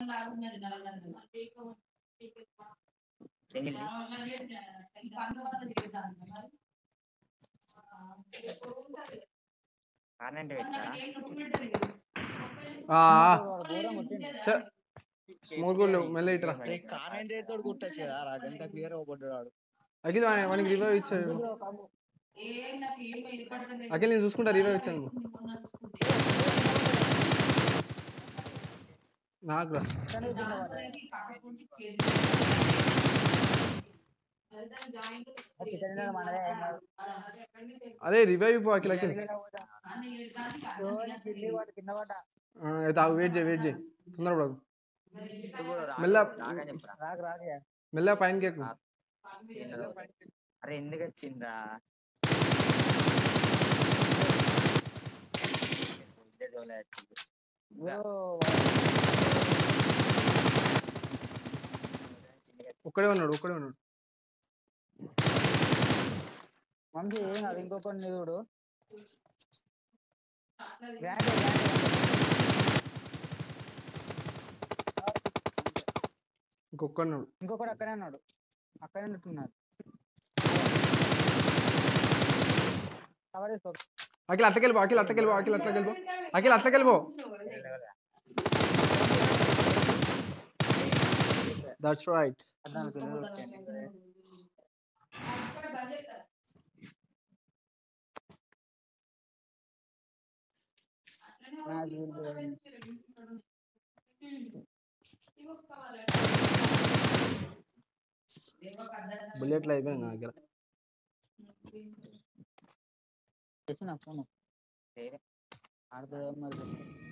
Single కారణం పెట్టా smoke కూడా లేవు మెల్ల ఇట్రా కారెంట్ తోడు కుట్టచ్చు కదా రా ఎంత క్లియర్ పడ్డాడు అఖిల్ వా- వానికి రివైవ్ ఇచ్చాడు అఖిల్ నేను చూసుకుంటా రివైవ్ ఇచ్చాను నాకు రా మనదే అరే రివైవ్ ఇవ్వు అఖిల్ అఖిల్ కింద పడ్డా ఆ, అయితే ఆగు వెయిట్ చేయి వెయిట్ చేయి తొందరపడకు ఇప్పుడు రా- మెల్ల రాగా చెప్పురా రాకు రాకే మెల్ల పైన కేకు అరే ఎందుకు వచ్చిందా ఇద్దరు జోలే వచ్చింది. ఒక్కడే ఉన్నాడు ఒక్కడే ఉన్నాడు మంచి ఏం కాదు ఇంకొకటి చూడు ఇంకొక్కడున్నాడు ఇంకొకటి అక్కడే ఉన్నాడు అక్కడే ఉంటున్నాడు కవర్ చేసుకో అఖిల్ అట్లకెళ్ళిపో అఖిల్ అట్లకెళ్ళిపో అఖిల్ అట్లకెళ్ళిపో అఖిల్ అట్లకెళ్ళిపో దట్స్ రైట్ పద్నాలుగు కిలోలు వచ్చాయండి నాకు ఇది- బుల్లెట్లు అయిపోయింది నా దగ్గర చేసిన ఫోన్ సరే. ఆడుతుందో మరి